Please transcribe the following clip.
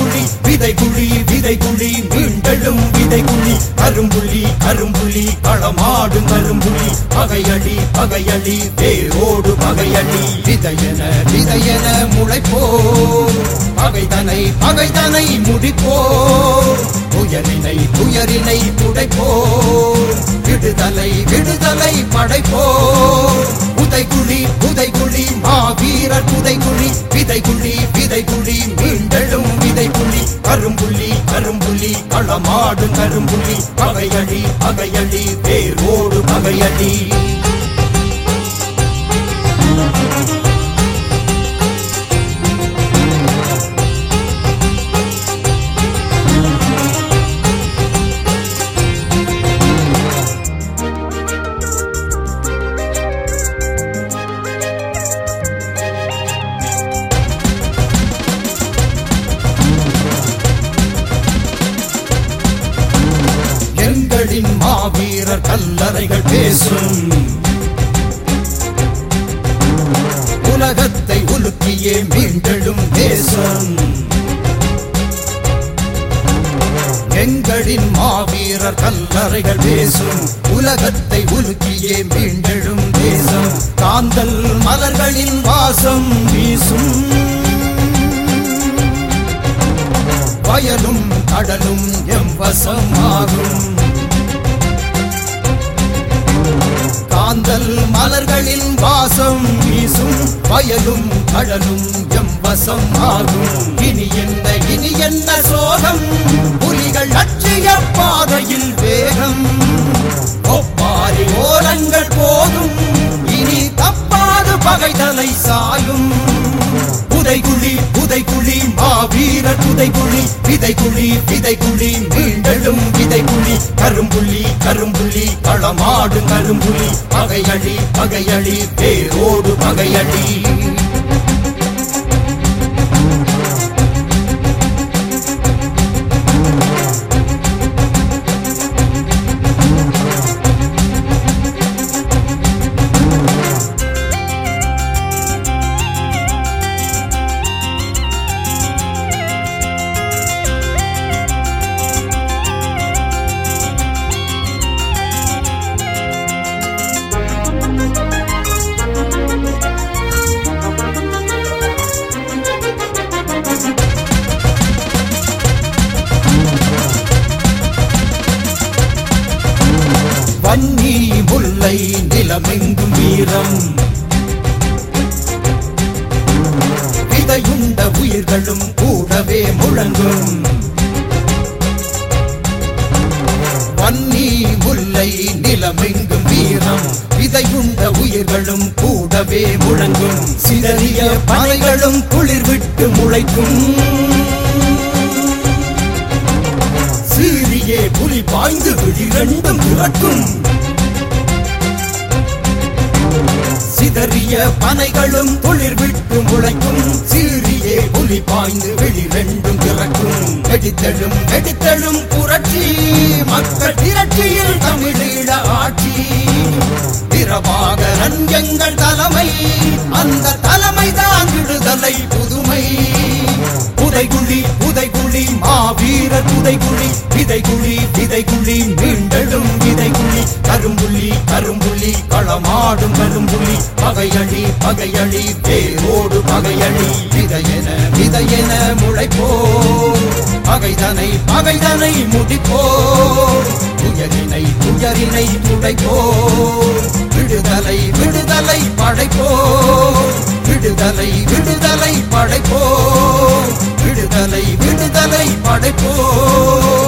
விதைகுழி விதைகுழி விதைகுழி மீண்டெழும் விதைகுழி கரும்புலி கரும்புலி களமாடும் கரும்புலி பகையடி பகையடி வேரோடு பகையடி விதையென விதையென முளைப்போ பகைதனை பகைதனை முடிப்போ துயரினை துயரினை துடைப்போ விடுதலை விடுதலை படைப்போ புதைகுழி புதைகுழி மாவீரர் புதைகுழி விதைகுழி விதைகுழி மீண்டெழும் விதைகுழி கரும்புலி கரும்புலி களமாடும் கரும்புலி பகையடி பகையடி வேரோடு பகையடி எங்களின் மாவீரர் கல்லறைகள் பேசும் உலகத்தை உலுக்கியே மீண்டெழும் தேசம் எங்களின் மாவீரர் கல்லறைகள் பேசும் உலகத்தை உலுக்கியே மீண்டெழும் தேசம் காந்தல் மலர்களின் வாசம் வீசும் வயலும் கடலும் எம் வசமாகும் காந்தல் மலர்களின் வாசம் வீசும் வயலும் கடலும் எம் வசம் ஆகும் இனி என்ன இனி என்ன சோகம் புலிகள் லட்சிய பாதையில் வேகம் ஒப்பாரி ஓரங்கள் போகும் இனி தப்பாது பகைதலை சாயும் புதைகுழி புதைகுழி மாவீரர் புதைகுழி விதைகுழி விதைகுழி மீண்டெழும் விதைகுழி கரும்புள்ளி கரும்புள்ளி களமாடும் கரும்புலி பகையடி பகையடி வேரோடு பகையடி வன்னி முல்லை நிலமெங்கும் வீரம் விதையுண்ட உயிர்களும் கூடவே முழங்கும் வன்னி முல்லை நிலமெங்கும் வீரம் விதையுண்ட உயிர்களும் கூடவே முழங்கும் சிதறிய பனைகளும் குளிர் விட்டு முளைக்கும் சீரியே புலி பாய்ந்து விழிரண்டும் திறக்கும் சிதறிய பனைகளும் துளிர் விட்டு முளைக்கும் சீரியே புலி பாய்ந்து வெளிரெண்டும் திறக்கும் வெடித்தெழும் வெடித்தெழும் புரட்சி மக்கள் திரட்சியில் தமிழீழ ஆட்சி பிரபாகரன் எங்கள் தலைமை அந்த தலைமைதான் விடுதலை புதுமை புதைகுழி புதைகுழி மாவீரர் புதைகுழி விதைகுழி விதைகுழி மீண்டெழும் விதைகுழி கரும்புள்ளி கரும்புள்ளி களமாடும் கரும்புலி பகையடி பகையடி வேரோடு பகையடி விதையென விதையென முளைப்போ பகைதனை பகைதனை முடிப்போ துயரினை துயரினை துடைப்போ விடுதலை விடுதலை படைப்போ விடுதலை விடுதலை படைப்போ விடுதலை விடுதலை படைப்போ